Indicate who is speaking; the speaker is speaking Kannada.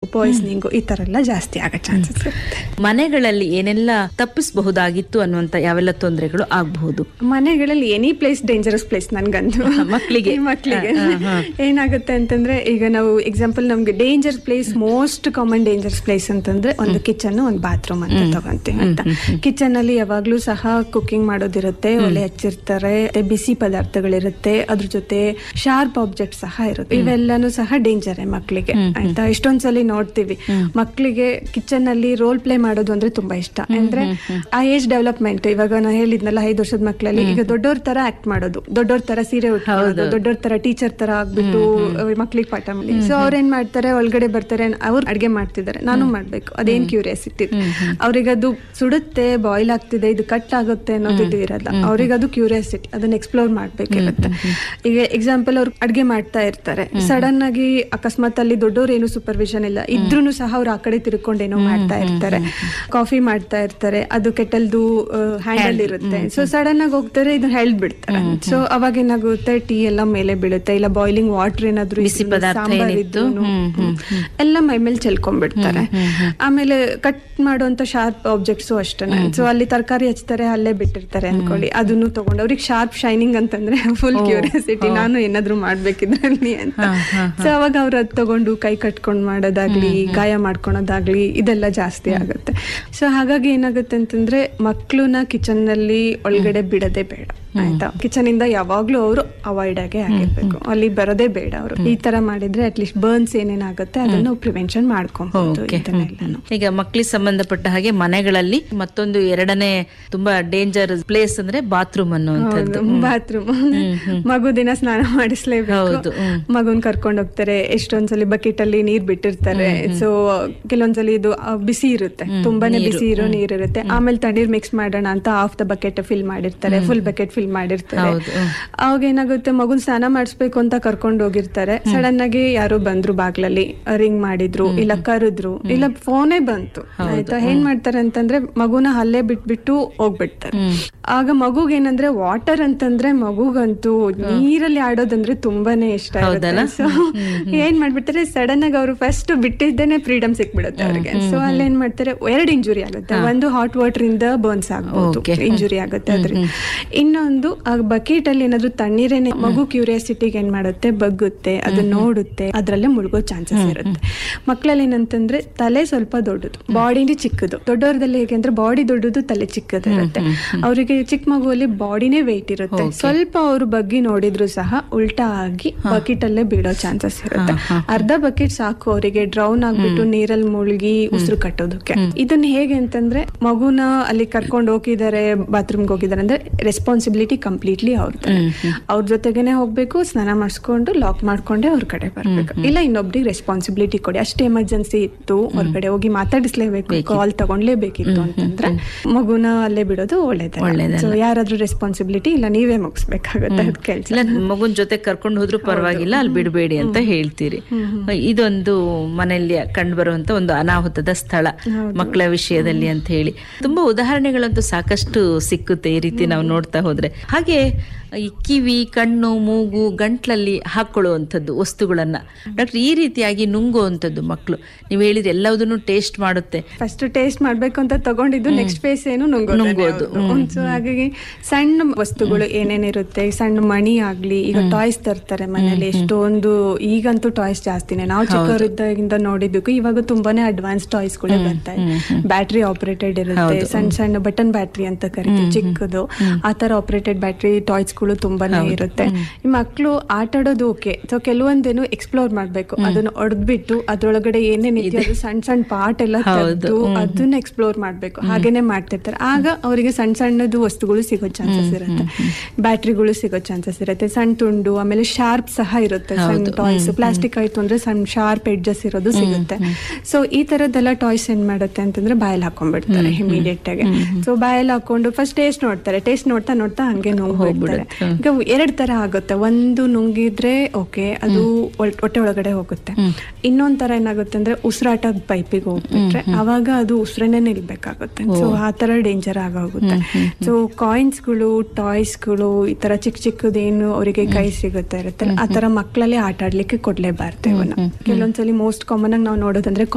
Speaker 1: ಪಾಯ್ಸನಿಂಗ್ ಈ ತರ ಎಲ್ಲ ಜಾಸ್ತಿ ಆಗೋ ಚಾನ್ಸಸ್ ಇರುತ್ತೆ
Speaker 2: ಮನೆಗಳಲ್ಲಿ ಏನೆಲ್ಲ ತಪ್ಪಿಸಬಹುದಾಗಿತ್ತು ಅನ್ನುವಂತ ಯಾವೆಲ್ಲ ತೊಂದರೆಗಳು ಆಗಬಹುದು
Speaker 1: ಮನೆಗಳಲ್ಲಿ ಎನಿ ಪ್ಲೇಸ್ ಡೇಂಜರಸ್ ಪ್ಲೇಸ್ ನನ್ಗಂತೂ
Speaker 2: ಮಕ್ಳಿಗೆ.
Speaker 1: ಈ ಮಕ್ಳಿಗೆ
Speaker 2: ಹಾ, ಹಾ,
Speaker 1: ಏನಾಗುತ್ತೆ ಅಂತಂದ್ರೆ ಈಗ ನಾವು ಎಕ್ಸಾಂಪಲ್ ನಮ್ಗೆ danger place most common dangers place ಅಂತಂದ್ರೆ ಒಂದು ಕಿಚನ್ ಒಂದು ಬಾತ್ರೂಮ್ ಅಂತ ತಗೊಂತೀವಿ ಅಂತ ಕಿಚನ್ ಅಲ್ಲಿ ಯಾವಾಗ್ಲೂ ಸಹ ಕುಕಿಂಗ್ ಮಾಡೋದಿರುತ್ತೆ ಒಲೆ ಹಚ್ಚಿರ್ತಾರೆ ಮತ್ತೆ ಬಿಸಿ ಪದಾರ್ಥಗಳಿರುತ್ತೆ ಅದ್ರ ಜೊತೆ ಶಾರ್ಪ್ ಆಬ್ಜೆಕ್ಟ್ ಸಹ ಇರುತ್ತೆ ಇವೆಲ್ಲಾನು ಸಹ ಡೇಂಜರ್ ಮಕ್ಕಳಿಗೆ ಆಯ್ತಾ ಎಷ್ಟೊಂದ್ಸಲಿ ನೋಡ್ತೀವಿ ಮಕ್ಕಳಿಗೆ ಕಿಚನ್ ಅಲ್ಲಿ ರೋಲ್ ಪ್ಲೇ ಮಾಡೋದು ಅಂದ್ರೆ ತುಂಬಾ ಇಷ್ಟ ಅಂದ್ರೆ ಆ ಏಜ್ ಡೆವಲಪ್ಮೆಂಟ್ ಇವಾಗ ನಾನು ಹೇಳಿದ್ನಲ್ಲ ಐದು ವರ್ಷದ ಮಕ್ಕಳಲ್ಲಿ ಈಗ ದೊಡ್ಡವ್ರ ತರ ಆಕ್ಟ್ ಮಾಡೋದು ದೊಡ್ಡವ್ರ ತರ ಸೀರೆ ಉಟ್ಕೊಳ್ಳೋದು ದೊಡ್ಡವ್ರ ತರ ಟೀಚರ್ ತರ ಆಗ್ಬಿಟ್ಟು ಮಕ್ಳಿಗೆ ಪಾಠ ಮಾಡಿ ಸೊ ಅವ್ರ ಏನ್ ಮಾಡ್ತಾರೆ ಒಳಗಡೆ ಬರ್ತಾರೆ ಅವ್ರು ಅಡ್ಗೆ ಮಾಡ್ತಿದ್ದಾರೆ ನಾನು ಮಾಡ್ಬೇಕು ಅದೇನ್ ಕ್ಯೂರಿಯಾಸಿಟಿ ಅವ್ರಿಗೆ ಅದು ಸುಡುತ್ತೆ ಬಾಯ್ಲ್ ಆಗ್ತಿದೆ ಇದು ಕಟ್ ಆಗುತ್ತೆ ಅನ್ನೋದು ಇದು ಇರಲ್ಲ ಅವ್ರಿಗೆ ಅದು ಕ್ಯೂರಿಯಾಸಿಟಿ ಅದನ್ನ ಎಕ್ಸ್ಪ್ಲೋರ್ ಮಾಡ್ಬೇಕಿರುತ್ತೆ ಈಗ ಎಕ್ಸಾಂಪಲ್ ಅವ್ರು ಅಡ್ಗೆ ಮಾಡ್ತಾ ಇರ್ತಾರೆ ಸಡನ್ ಆಗಿ ಅಕಸ್ಮಾತ್ ಅಲ್ಲಿ ದೊಡ್ಡವ್ರು ಏನು ಸೂಪರ್ವಿಷನ್ ಇಲ್ಲ ಇದ್ರೂ ಸಹ ಅವ್ರು ಆ ಕಡೆ ತಿರ್ಕೊಂಡು ಏನೋ ಮಾಡ್ತಾ ಇರ್ತಾರೆ ಕಾಫಿ ಮಾಡ್ತಾ ಇರ್ತಾರೆ ಅದು ಕೆಟಲ್ದು ಹ್ಯಾಂಡಲ್ ಇರುತ್ತೆ ಸೊ ಸಡನ್ ಆಗಿ ಹೋಗ್ತಾರೆ ಇದನ್ನ ಹೆಲ್ಡ್ ಬಿಡ್ತಾರೆ ಸೊ ಅವಾಗ ಏನಾಗುತ್ತೆ ಟೀ ಎಲ್ಲ ಮೇಲೆ ಬೀಳುತ್ತೆ ಇಲ್ಲ ಬಾಯ್ಲಿಂಗ್ ವಾಟರ್ ಏನಾದ್ರು
Speaker 2: ಬಿಸಿ
Speaker 1: ಇದ್ರೂನು,
Speaker 2: ಪದಾರ್ಥ
Speaker 1: ಸಾಂಬಾರ್
Speaker 2: ಏನಿತ್ತು,
Speaker 1: ಇದ್ರೂನು,
Speaker 2: ಹ್ಮ್, ಹ್ಮ್,
Speaker 1: ಹ್ಮ್. ಎಲ್ಲ ಮೈ ಮೇಲೆ ಚೆಲ್ಕೊಂಡ್ಬಿಡ್ತಾರೆ ಆಮೇಲೆ ಕಟ್ ಮಾಡುವಂತ ಶಾರ್ಪ್ ಆಬ್ಜೆಕ್ಟ್ಸ್ ಅಷ್ಟೇ ಸೊ ಅಲ್ಲಿ ತರಕಾರಿ ಹಚ್ತಾರೆ ಅಲ್ಲೇ ಬಿಟ್ಟಿರ್ತಾರೆ ಅನ್ಕೊಳ್ಳಿ ಅದನ್ನು ತಗೊಂಡು ಅವ್ರಿಗೆ ಶಾರ್ಪ್ ಶೈನಿಂಗ್ ಅಂತಂದ್ರೆ ಫುಲ್ ಕ್ಯೂರಿಯಾಸಿಟಿ ನಾನು ಏನಾದ್ರು ಮಾಡ್ಬೇಕಿದ್ರಲ್ಲಿ ಅಂತ ಸೊ ಅವಾಗ ಅವ್ರು ಅದ್ ತಗೊಂಡು ಕೈ ಕಟ್ಕೊಂಡ್ ಮಾಡೋದಾಗ್ಲಿ ಗಾಯ ಮಾಡ್ಕೊಳೋದಾಗ್ಲಿ ಇದೆಲ್ಲ ಜಾಸ್ತಿ ಆಗುತ್ತೆ ಸೊ ಹಾಗಾಗಿ ಏನಾಗುತ್ತೆ ಅಂತಂದ್ರೆ ಮಕ್ಳನ್ನ ಕಿಚನ್ ನಲ್ಲಿ ಒಳಗಡೆ ಬಿಡದೆ ಬೇಡ ಆಯ್ತಾ ಕಿಚನ್ ಇಂದ ಯಾವಾಗ್ಲೂ ಅವರು ಅವಾಯ್ಡ್ ಆಗೇ ಆಗಿರ್ಬೇಕು ಅಲ್ಲಿ ಬರೋದೇ ಬೇಡ ಅವರು ಈ ತರ ಮಾಡಿದ್ರೆ ಅಟ್ಲೀಸ್ಟ್ ಬರ್ನ್ಸ್ ಏನೇನಾಗುತ್ತೆ ಅದನ್ನು ಪ್ರಿವೆನ್ಷನ್ ಮಾಡ್ಕೊಬಹುದು
Speaker 2: Okay.
Speaker 1: ಇದನ್ನೆಲ್ಲಾನು
Speaker 2: ಈಗ ಮಕ್ಕಳಿಗೆ ಸಂಬಂಧಪಟ್ಟ ಹಾಗೆ ಮನೆಗಳಲ್ಲಿ ಮತ್ತೊಂದು ಎರಡನೇ ತುಂಬಾ ಡೇಂಜರ್ ಪ್ಲೇಸ್ ಅಂದ್ರೆ ಬಾತ್ರೂಮ್ ಅನ್ನುವಂಥದ್ದು
Speaker 1: ಬಾತ್ರೂಮ್ ಮಗು ದಿನ ಸ್ನಾನ ಮಾಡಿಸ್ಲೇಬೇಕು
Speaker 2: ಹೌದು, ಹ್ಮ್.
Speaker 1: ಮಗುನ್ ಕರ್ಕೊಂಡ್ ಹೋಗ್ತಾರೆ ಎಷ್ಟೊಂದ್ಸಲಿ ಬಕೆಟ್ ಅಲ್ಲಿ ನೀರ್ ಬಿಟ್ಟಿರ್ತಾರೆ ಸೊ ಕೆಲವೊಂದ್ಸಲಿ ಇದು ಆ, ಬಿಸಿ ಇರುತ್ತೆ ತುಂಬಾನೇ ಬಿಸಿ ಇರೋ ನೀರ್ ಇರುತ್ತೆ ಆಮೇಲೆ ತಣ್ಣೀರ್ ಮಿಕ್ಸ್ ಮಾಡೋಣ ಅಂತ ಆಫ್ ದ ಬಕೆಟ್ ಫಿಲ್ ಮಾಡಿರ್ತಾರೆ ಫುಲ್ ಬಕೆಟ್ ಫಿಲ್ ಮಾಡಿರ್ತಾರೆ
Speaker 2: ಹೌದು, ಹ್ಮ್.
Speaker 1: ಅವಾಗ ಏನಾಗುತ್ತೆ ಮಗುನ್ ಸ್ನಾನ ಮಾಡಿಸ್ಬೇಕು ಅಂತ ಕರ್ಕೊಂಡು ಹೋಗಿರ್ತಾರೆ ಸಡನ್ ಆಗಿ ಯಾರೋ ಬಂದ್ರು ಬಾಗ್ಲಲ್ಲಿ ರಿಂಗ್ ಮಾಡಿದ್ರು ಇಲ್ಲ ಕರೆದ್ರು ಇಲ್ಲ ಫೋನೇ ಬಂತು ಆಯ್ತಾ ಏನ್ ಮಾಡ್ತಾರೆ ಅಂತಂದ್ರೆ ಮಗುನ ಅಲ್ಲೇ ಬಿಟ್ಬಿಟ್ಟು ಹೋಗ್ಬಿಡ್ತಾರೆ ಆಗ ಮಗುಗ್ ಏನಂದ್ರೆ ವಾಟರ್ ಅಂತಂದ್ರೆ ಮಗುಗಂತೂ ನೀರಲ್ಲಿ ಆಡೋದಂದ್ರೆ ತುಂಬಾನೇ ಇಷ್ಟ
Speaker 2: ಹೌದಲ್ಲ?
Speaker 1: ಸೊ ಏನ್ ಮಾಡ್ಬಿಡ್ತಾರೆ ಸಡನ್ ಆಗಿ ಅವರು ಫಸ್ಟ್ ಬಿಟ್ಟಿದ್ದೇನೆ ಫ್ರೀಡಮ್ ಸಿಕ್ಬಿಡುತ್ತೆ ಅವ್ರಿಗೆ ಸೊ ಅಲ್ಲಿ ಏನ್ ಮಾಡ್ತಾರೆ ಎರಡು ಇಂಜುರಿ ಆಗುತ್ತೆ ಒಂದು ಹಾಟ್ ವಾಟರ್ ಇಂದ ಬರ್ನ್ಸ್ ಆಗ್ಬೋದು
Speaker 2: Okay.
Speaker 1: ಇಂಜುರಿ ಆಗುತ್ತೆ ಅದ್ರಿಂದ ಇನ್ನೊಂದು ಆ ಬಕೆಟ್ ಅಲ್ಲಿ ಏನಾದ್ರು ತಣ್ಣೀರೇನೆ ಮಗು ಕ್ಯೂರಿಯಾಸಿಟಿಗೆ ಏನ್ ಮಾಡುತ್ತೆ ಬಗ್ಗುತ್ತೆ ಅದು ನೋಡುತ್ತೆ ಅದ್ರಲ್ಲೇ ಮುಳುಗೋ ಚಾನ್ಸಸ್ ಇರುತ್ತೆ ಮಕ್ಕಳಲ್ಲಿ ಏನಂತಂದ್ರೆ ತಲೆ ಸ್ವಲ್ಪ ದೊಡ್ಡದು ಬಾಡಿನೇ ಚಿಕ್ಕದು ದೊಡ್ಡವ್ರದಲ್ಲಿ ಹೇಗೆ ಅಂದ್ರೆ ಬಾಡಿ ದೊಡ್ಡದು ತಲೆ ಚಿಕ್ಕದಿರುತ್ತೆ ಅವರಿಗೆ ಚಿಕ್ಕ ಮಗುವಲ್ಲಿ ಬಾಡಿನೇ ವೆಯ್ಟ್ ಇರುತ್ತೆ ಸ್ವಲ್ಪ ಅವರು ಬಗ್ಗಿ ನೋಡಿದ್ರು ಸಹ ಉಲ್ಟಾ ಆಗಿ ಬಕೆಟ್ ಅಲ್ಲೇ ಬೀಳೋ ಚಾನ್ಸಸ್ ಇರುತ್ತೆ ಅರ್ಧ ಬಕೆಟ್ ಸಾಕು ಅವರಿಗೆ ಡ್ರೌನ್ ಆಗ್ಬಿಟ್ಟು ನೀರಲ್ಲಿ ಮುಳುಗಿ ಉಸಿರು ಕಟ್ಟೋದಕ್ಕೆ ಇದನ್ನ ಹೇಗೆ ಅಂತಂದ್ರೆ ಮಗುನ ಅಲ್ಲಿ ಕರ್ಕೊಂಡು ಹೋಗಿದ್ದಾರೆ ಬಾತ್ರೂಮ್ಗೆ ಹೋಗಿದ್ದಾರೆ ಅಂದ್ರೆ ರೆಸ್ಪಾನ್ಸಿಬಿಲಿಟಿ ಕಂಪ್ಲೀಟ್ಲಿ ಅವ್ರದ್ದು ಅವ್ರ ಜೊತೆಗೇನೆ ಹೋಗ್ಬೇಕು ಸ್ನಾನ ಮಾಡಿಸ್ಕೊಂಡು ಲಾಕ್ ಮಾಡ್ಕೊಂಡೆ ಅವ್ರ ಕಡೆ ಬರ್ಬೇಕು ಇಲ್ಲ ಇನ್ನೊಬ್ರಿಗೆ ರೆಸ್ಪಾನ್ಸಿಬಿಲಿಟಿ ಕೊಡಿ ಅಷ್ಟೇ ಎಮರ್ಜೆನ್ಸಿ ಇತ್ತು ಹೊರಗಡೆ ಹೋಗಿ ಮಾತಾಡಿಸ್ಲೇಬೇಕು ಕಾಲ್ ತಗೊಂಡ್ಲೇಬೇಕಿತ್ತು ಅಂತಂದ್ರೆ ಮಗುನ ಅಲ್ಲೇ ಬಿಡೋದು ಒಳ್ಳೇದಲ್ಲ
Speaker 2: ಒಳ್ಳೇದಲ್ಲ.
Speaker 1: ಸೊ ಯಾರಾದ್ರೂ ರೆಸ್ಪಾನ್ಸಿಬಿಲಿಟಿ ಇಲ್ಲ ನೀವೇ ಮುಗಿಸ್ಬೇಕಾಗತ್ತೆ ಅದ್ ಕೆಲ್ಸ
Speaker 2: ಇಲ್ಲ ಮಗುನ್ ಜೊತೆ ಕರ್ಕೊಂಡು ಹೋದ್ರು ಪರವಾಗಿಲ್ಲ ಅಲ್ಲಿ ಬಿಡಬೇಡಿ ಅಂತ ಹೇಳ್ತೀರಿ ಇದೊಂದು ಮನೆಯಲ್ಲಿ ಕಂಡು ಬರುವಂತ ಒಂದು ಅನಾಹುತದ ಸ್ಥಳ ಮಕ್ಕಳ ವಿಷಯದಲ್ಲಿ ಅಂತ ಹೇಳಿ ತುಂಬಾ ಉದಾಹರಣೆಗಳಂತೂ ಸಾಕಷ್ಟು ಸಿಕ್ಕುತ್ತೆ ಈ ರೀತಿ ನಾವು ನೋಡ್ತಾ ಹೋದ್ರೆ ಹಾಗೆ ಈ ಕಿವಿ ಕಣ್ಣು ಮೂಗು ಗಂಟ್ಲಲ್ಲಿ ಹಾಕೊಳ್ಳುವಂಥದ್ದು ವಸ್ತುಗಳನ್ನ ಡಾಕ್ಟರ್ ಈ ರೀತಿಯಾಗಿ ನುಂಗುವಂಥದ್ದು ಮಕ್ಕಳು ನೀವು ಹೇಳಿದ್ರೆ ಎಲ್ಲದನ್ನು ಟೇಸ್ಟ್ ಮಾಡುತ್ತೆ
Speaker 1: ಫಸ್ಟ್ ಟೇಸ್ಟ್ ಮಾಡ್ಬೇಕು ಅಂತ ತಗೊಂಡಿದ್ದು ನೆಕ್ಸ್ಟ್ ಫೇಸ್ ಏನು ನುಂಗೋದು ಸೊ ಹಾಗಾಗಿ ಸಣ್ಣ ವಸ್ತುಗಳು ಏನೇನಿರುತ್ತೆ ಸಣ್ಣ ಮಣಿ ಆಗ್ಲಿ ಈಗ ಟಾಯ್ಸ್ ತರ್ತಾರೆ ಮನೇಲಿ ಎಷ್ಟೊಂದು ಈಗಂತೂ ಟಾಯ್ಸ್ ಜಾಸ್ತಿನೇ ನಾವು ಚಿಕ್ಕವರಿದ್ದಾಗಿಂದ ನೋಡಿದ್ದಕ್ಕೂ ಇವಾಗ ತುಂಬಾನೇ ಅಡ್ವಾನ್ಸ್ ಟಾಯ್ಸ್ ಗಳೇ ಬರ್ತಾ ಬ್ಯಾಟ್ರಿ ಆಪರೇಟೆಡ್ ಇರುತ್ತೆ ಸಣ್ಣ ಸಣ್ಣ ಬಟನ್ ಬ್ಯಾಟ್ರಿ ಅಂತ ಕರಿತೀವಿ ಚಿಕ್ಕದು ಆ ತರ ಆಪರೇಟೆಡ್ ಬ್ಯಾಟ್ರಿ ಟಾಯ್ಸ್ ಗಳು ತುಂಬಾನೇ ಇರುತ್ತೆ ಈ ಮಕ್ಕಳು ಆಟ ಆಡೋದು ಓಕೆ ಸೊ ಕೆಲವೊಂದೇನು ಎಕ್ಸ್ಪ್ಲೋರ್ ಮಾಡ್ಬೇಕು ಅದನ್ನ ಒಡೆದ್ಬಿಟ್ಟು ಅದ್ರೊಳಗಡೆ ಏನೇನ್ ಇದೆಯೋ ಅದು ಸಣ್ಣ ಸಣ್ಣ ಪಾರ್ಟ್ ಎಲ್ಲ ತೆಗ್ದು ಅದನ್ನ ಎಕ್ಸ್ಪ್ಲೋರ್ ಮಾಡ್ಬೇಕು ಹಾಗೇನೆ ಮಾಡ್ತಿರ್ತಾರೆ ಆಗ ಅವರಿಗೆ ಸಣ್ಣ ಸಣ್ಣದು ವಸ್ತುಗಳು ಸಿಗೋ ಚಾನ್ಸಸ್ ಇರುತ್ತೆ ಬ್ಯಾಟ್ರಿಗಳು ಸಿಗೋ ಚಾನ್ಸಸ್ ಇರುತ್ತೆ ಸಣ್ಣ ತುಂಡು ಆಮೇಲೆ ಶಾರ್ಪ್ ಸಹ ಇರುತ್ತೆ ಸಣ್ಣ ಟಾಯ್ಸ್ ಪ್ಲಾಸ್ಟಿಕ್ ಆಯ್ತು ಅಂದ್ರೆ ಸಣ್ಣ ಶಾರ್ಪ್ ಎಡ್ಜಸ್ ಇರೋದು ಸಿಗುತ್ತೆ ಸೊ ಈ ತರದ್ದೆಲ್ಲ ಟಾಯ್ಸ್ ಏನ್ ಮಾಡುತ್ತೆ ಅಂತಂದ್ರೆ ಬಾಯಲ್ಲಿ ಹಾಕೊಂಡ್ಬಿಡ್ತಾರೆ ಇಮಿಡಿಯೇಟ್ ಆಗಿ ಸೊ ಬಾಯಲ್ಲಿ ಹಾಕೊಂಡು ಫಸ್ಟ್ ಟೇಸ್ಟ್ ನೋಡ್ತಾರೆ ಟೇಸ್ಟ್ ನೋಡ್ತಾ ನೋಡ್ತಾ ಹಂಗೆ ನುಂಗ್ಬಿಡ್ತಾರೆ ಈಗ ಎರಡ್ ತರ ಆಗುತ್ತೆ ಒಂದು ನುಂಗಿದ್ರೆ ಓಕೆ ಅದು ಒಳ್- ಹೊಟ್ಟೆ ಒಳಗಡೆ ಹೋಗುತ್ತೆ ಇನ್ನೊಂದ್ ತರ ಏನಾಗುತ್ತೆ ಅಂದ್ರೆ ಉಸಿರಾಟದ ಪೈಪಿಗೆ ಹೋಗ್ಬಿಟ್ರೆ ಅವಾಗ ಅದು ಉಸಿರನ್ನೇ ನಿಲ್ಬೇಕಾಗುತ್ತೆ ಸೊ ಆ ತರ ಡೇಂಜರ್ ಆಗೋಗುತ್ತೆ ಸೊ ಕಾಯಿನ್ಸ್ಗಳು ಟಾಯ್ಸ್ಗಳು ಈ ತರ ಚಿಕ್ಕ ಚಿಕ್ಕದೇನು ಅವರಿಗೆ ಕೈ ಸಿಗುತ್ತೆ ಇರುತ್ತೆ ಆ ತರ ಮಕ್ಕಳಲ್ಲಿ ಆಟ ಆಡ್ಲಿಕ್ಕೆ ಕೊಡ್ಲೇಬಾರ್ದು ಇವನ್ನ ಕೆಲವೊಂದ್ಸಲಿ ಮೋಸ್ಟ್ ಕಾಮನ್ ಆಗಿ ನಾವು ನೋಡೋದಂದ್ರೆ